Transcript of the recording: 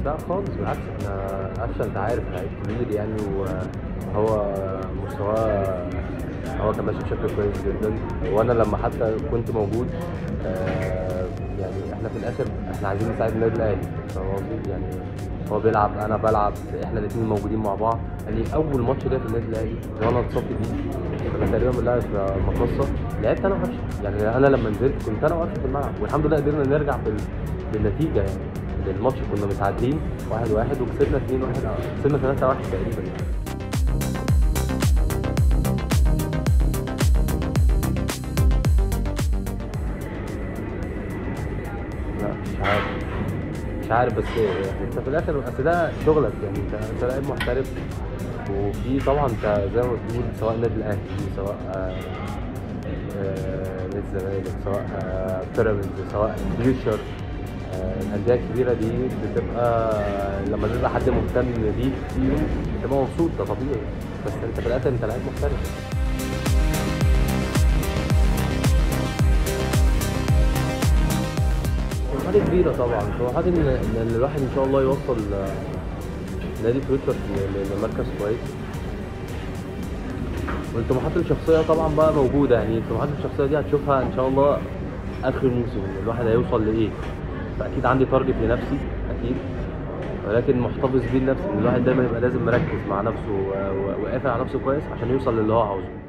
لا خالص بالعكس احنا قفشه انت عارف لعيب كبير يعني وهو مستواه هو كان ماشي بشكل كويس جدا وانا لما حتى كنت موجود آه، يعني احنا في الاخر احنا عايزين نساعد النادي الاهلي فاهم قصدي يعني هو بيلعب انا بلعب احنا الاثنين موجودين مع بعض يعني اول ماتش ليا في النادي الاهلي اللي انا اتصبت بيه كنا تقريبا بنلعب في مقصه لعبت انا وقفشه يعني انا لما نزلت كنت انا وقفشه في الملعب والحمد لله قدرنا نرجع بال... بالنتيجه يعني الماتش كنا متعادلين واحد واحد وكسبنا اتنين واحد كسبنا ثلاثة واحد تقريبا يعني لا مش عارف مش عارف بس انت في الاخر اصل ده شغلك يعني انت انت لاعب محترف وفي طبعا انت زي ما بتقول سواء النادي الاهلي سواء آه، آه، نادي الزمالك سواء آه، بيراميدز سواء فيوتشر آه، الانديه الكبيره دي بتبقى لما تبقى حد مهتم بيك فيهم بتبقى مبسوط ده طبيعي بس انت في الاخر انت لاعب محترف حاجة كبيرة طبعا طموحاتي ان ان الواحد ان شاء الله يوصل آه، نادي فيوتشر ل- لمركز كويس والطموحات الشخصية طبعا بقى موجودة يعني الطموحات الشخصية دي هتشوفها ان شاء الله اخر الموسم إن الواحد هيوصل لايه فاكيد عندي تارجت لنفسي اكيد ولكن محتفظ بيه لنفسي ان الواحد دايما يبقى لازم مركز مع نفسه و- و- وقافل على نفسه كويس عشان يوصل للي هو عاوزه